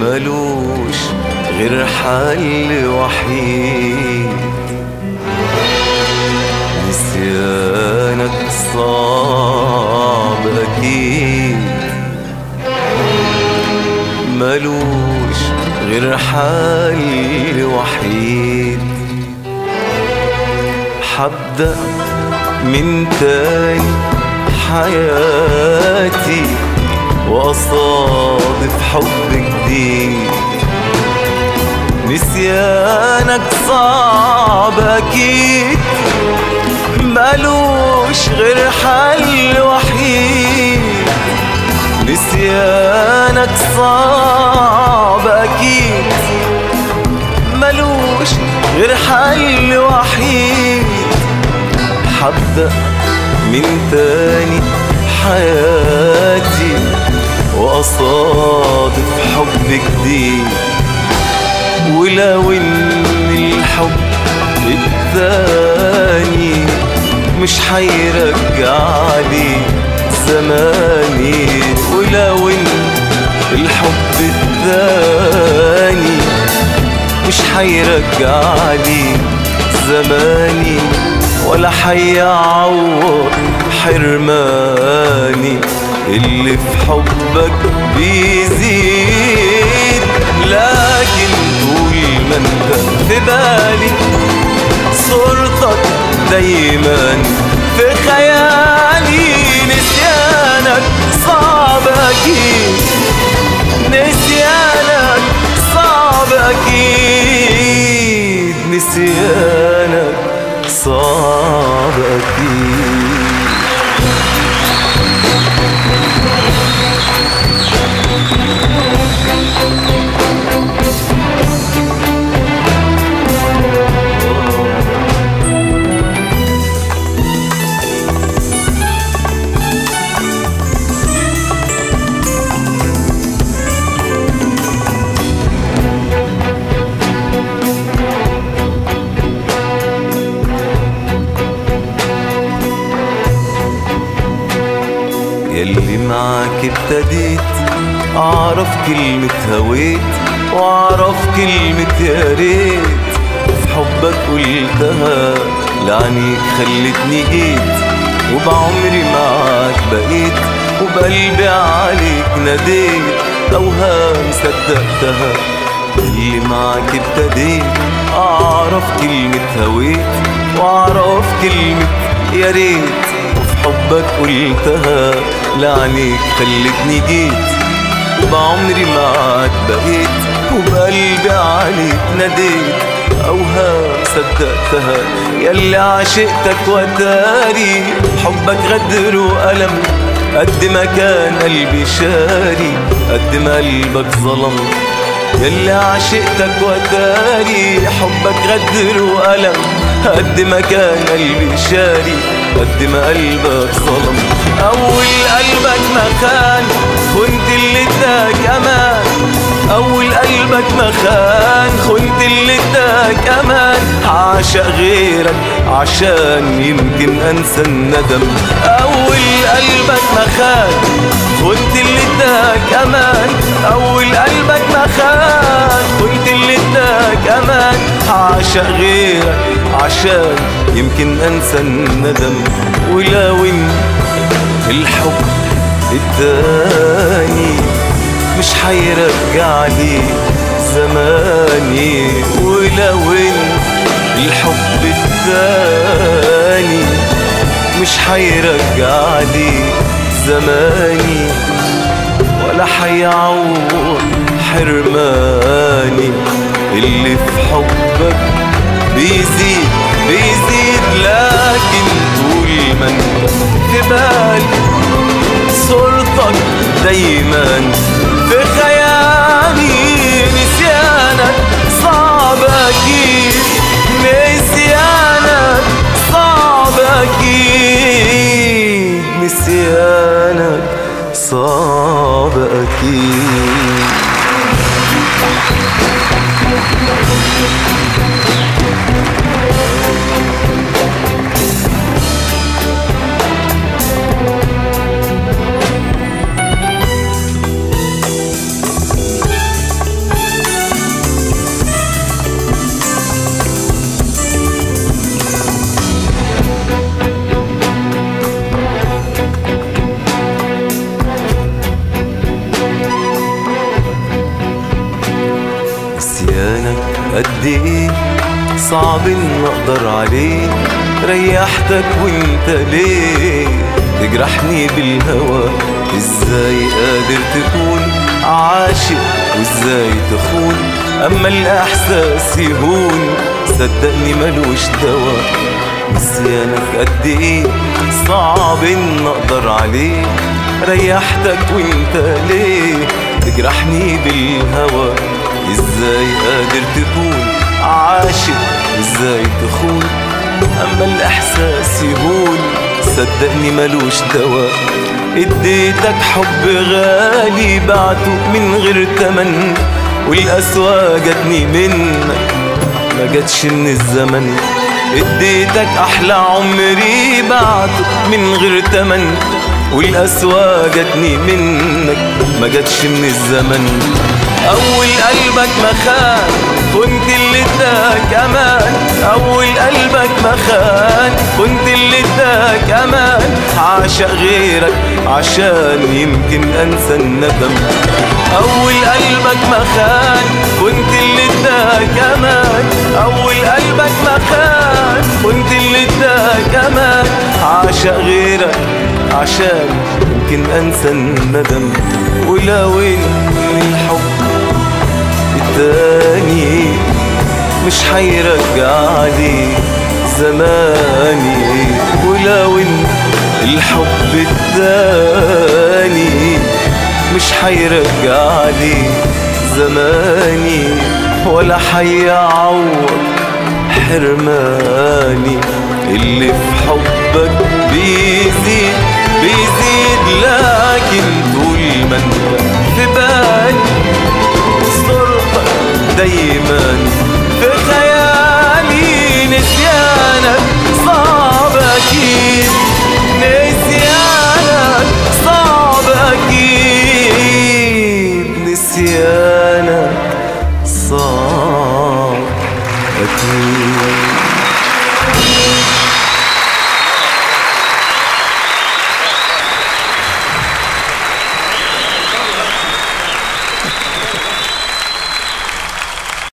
ملوش غير حل وحيد نسيانك صعب أكيد ملوش غير حل وحيد حبدأ من تاني حياتي وأصادف حب جديد نسيانك صعب أكيد ملوش غير حل وحيد نسيانك صعب أكيد ملوش غير حل وحيد حبدأ من تاني حياتي وأصادف حب جديد ولو إن الحب التاني مش حيرجع لي زماني ولو إن الحب التاني مش حيرجع لي زماني ولا حيعوض حرماني اللي في حبك بيزيد لكن طول ما انت في بالي صورتك دايما في خيالي نسيانك صعب اكيد نسيانك صعب اكيد نسيانك صعب اكيد يلي معاك ابتديت اعرف كلمة هويت واعرف كلمة يا ريت في حبك قلتها لعنيك خلتني جيت وبعمري معاك بقيت وبقلبي عليك ناديت اوهام صدقتها اللي معاك ابتديت اعرف كلمة هويت واعرف كلمة يا ريت وفي حبك قلتها لعنيك خلتني جيت وبعمري معاك بقيت وبقلبي عليك ناديت اوهام صدقتها يلي عشقتك وتاري حبك غدر وألم قد ما كان قلبي شاري قد ما قلبك ظلم يلي عشقتك وتاري حبك غدر وألم قد ما كان قلبي شاري قد ما قلبك ظلم أول قلبك ما خان كنت اللي اداك أمان أول قلبك ما خان كنت اللي اداك أمان عاشق غيرك عشان يمكن أنسى الندم أول قلبك ما خان كنت اللي اداك أمان أول قلبك ما خان كنت اللي اداك أمان عاشق غيرك عشان يمكن أنسى الندم ولو إن الحب التاني مش حيرجع لي زماني ولو إن الحب التاني مش حيرجع لي زماني ولا حيعوض حرماني اللي في حبك بيزيد بيزيد لكن طول ما انت في بالي صورتك دايما في خيالي نسيانك صعب اكيد نسيانك صعب اكيد نسيانك صعب اكيد قد ايه صعب ان اقدر عليه ريحتك وانت ليه تجرحني بالهوى ازاي قادر تكون عاشق وازاي تخون اما الاحساس يهون صدقني ملوش دوا نسيانك قد ايه صعب ان اقدر عليه ريحتك وانت ليه تجرحني بالهوى ازاي قادر تكون عاشق ازاي تخون اما الاحساس يهون صدقني ملوش دوا اديتك حب غالي بعته من غير تمن والقسوة جاتني منك ما جاتش من الزمن اديتك احلى عمري بعته من غير تمن والقسوة جاتني منك ما جاتش من الزمن اول قلبك ما خان كنت اللي اداك امان اول قلبك ما خان كنت اللي اداك امان عاشق غيرك عشان يمكن انسى الندم اول قلبك ما خان كنت اللي اداك امان اول قلبك ما خان كنت اللي اداك امان عاشق غيرك عشان يمكن انسى الندم ولو ان الحب التاني مش حيرجع لي زماني ولو ان الحب التاني مش حيرجع لي زماني ولا حيعوض حرماني اللي في حبك بيزيد بيزيد لكن طول ما انت في بالي صورتك دايما